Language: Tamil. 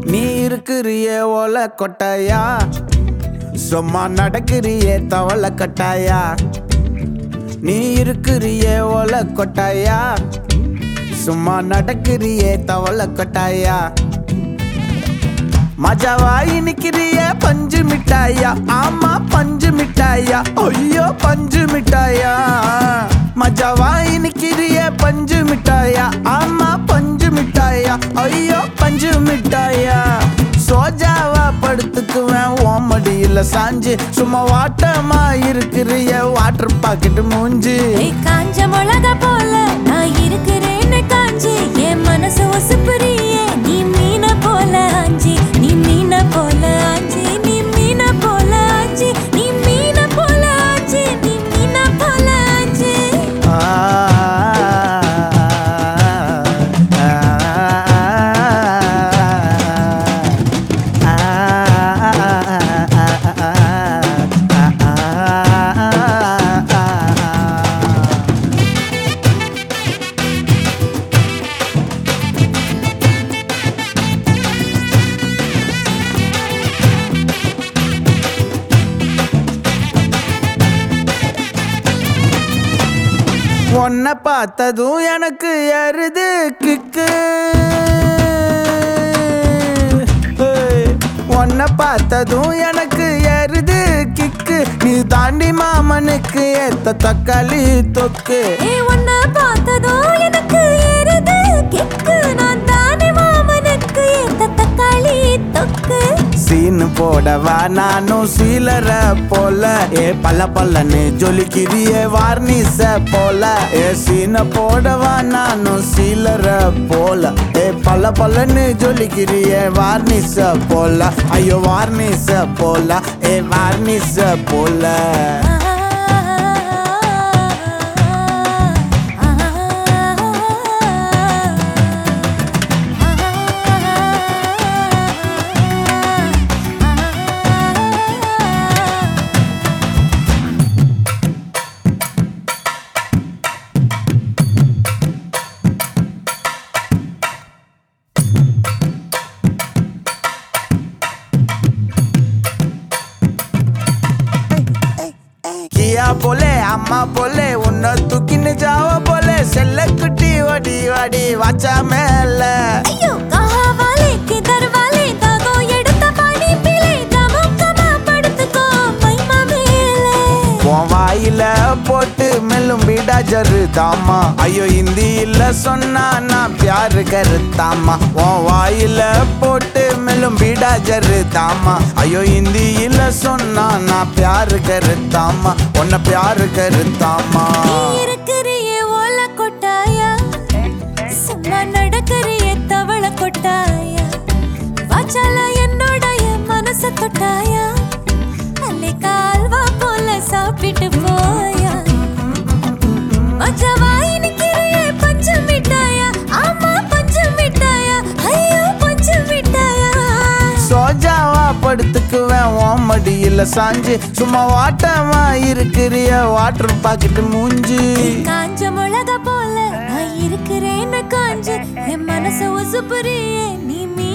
நீ இருக்கிறியே ஓல கொட்டாயா சும்மா நடக்கிறியே தவள கட்டாயா நீ இருக்கிறியே ஓல கொட்டாயா சும்மா நடக்கிறியே தவள கொட்டாயா மஜாவாய் நிக்கிறிய பஞ்சு மிட்டாயா ஆமா பஞ்சு மிட்டாயா ஐயோ பஞ்சு மிட்டாயா மஜாவாய் நிக்கிறிய பஞ்சு மிட்டாயா ஆமா பஞ்சு மிட்டாயா ஐயோ பஞ்சு மிட்டாயா சோஜாவா படுத்துக்குவேன் ஓமடியில சாஞ்சு சும்மா வாட்டமா இருக்கிறிய வாட்டர் பாக்கெட் மூஞ்சி ஏய் காஞ்ச மிளகா போல நான் இருக்கிறேன்னு காஞ்சி என் மனசு உசுப்புறியே நீ மீன போல ஆஞ்சி நீ மீன போல ஆஞ்சி நீ மீன போல ஆஞ்சி நீ மீன போல ஆஞ்சி நீ மீன போல ஆஞ்சி ஆ, உன்னை பார்த்ததும் எனக்கு எருது கிக்கு ஏய், உன்னை பார்த்ததும் எனக்கு எருது கிக்கு நீ தாண்டி மாமனுக்கு ஏத்த தக்காளி தொக்கு ஏய் உன்னை பார்த்ததும் எனக்கு ஏறுது கிக்கு நான் தானே மாமனுக்கு ஏத்த தக்காளி தொக்கு சீனு போடவா நானும் சீலர போல ஏ பல்ல பல்லன்னு ஜொலிக்கிறியே வார்னிச போல ஏ சீன போடவா நானும் சீலர போல ஏ பல்ல பல்லன்னு ஜொலிக்கிறியே வார்னிச போல ஐயோ வார்னிச போல ஏ வார்னிச போல கியா போலே அம்மா போலே உன்னை தூக்கின்னு ஜாவ போலே செல்ல குட்டி வடி வடி வாச்சா மேல ஐயோ கஹா வாலே கிதர் வாலே தாகோ எடுத்த பாடி பிளே தமுக்கமா படுத்துக்கோ மைமா மேலே உன் வாயில போட்டு மெல்லும் பீடா ஜரு தாமா ஐயோ ஹிந்தியில சொன்னா நான் பியாரு கருத்தாமா உன் வாயில போட்டு மெல்லும் பீடா ஜரு தாமா ஐயோ ஹிந்தியில சொன்னா நான் பியாரு கருத்தாமா உன்னை பியாரு கருத்தாமா நீ இருக்கிறியே ஓல கொட்டாயா சும்மா நடக்கறியே தவள கொட்டாயா வாச்சால என்னோடைய மனச தொட்டாயா அல்லே கால்வா போல சாப்பிட்டு போயா மஜவாய் நிக்கிறியே பஞ்சு மிட்டாயா ஆமா பஞ்சு மிட்டாயா ஐயோ பஞ்சு மிட்டாயா சோஜாவா படுத்துக்குவேன் ஓன் மடியில சாஞ்சு சும்மா வாட்டமா இருக்கிறிய வாட்டர் பாக்கெட் மூஞ்சி காஞ்ச மிளகா போல நான் இருக்கிறேன்னு காஞ்சு என் மனச உசுப்புறியே நீ மீ